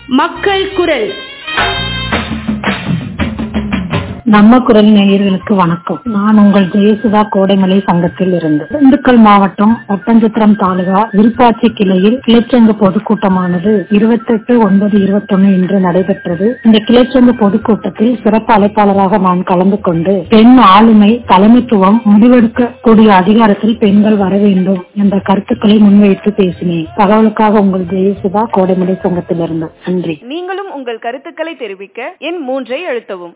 மக்கள் குரல் நம்ம குரல் நேயர்களுக்கு வணக்கம் நான் உங்கள் ஜெயசுதா கோடைமலை சங்கத்தில் இருந்து திண்டுக்கல் மாவட்டம் ஒட்டஞ்சத்திரம் தாலுகா விருப்பாச்சி கிளையில் கிளைச்சங்க பொதுக்கூட்டமானது இருபத்தெட்டு ஒன்பது இருபத்தொன்னு இன்று நடைபெற்றது இந்த கிளைச்சங்க பொதுக்கூட்டத்தில் சிறப்பு அழைப்பாளராக நான் கலந்து கொண்டு பெண் ஆளுமை தலைமைத்துவம் முடிவெடுக்கக்கூடிய அதிகாரத்தில் பெண்கள் வர வேண்டும் என்ற கருத்துக்களை முன்வைத்து பேசினேன் தகவலுக்காக உங்கள் ஜெயசுதா கோடைமலை சங்கத்திலிருந்து நன்றி நீங்களும் உங்கள் கருத்துக்களை தெரிவிக்க எண் மூன்றை அழுத்தவும்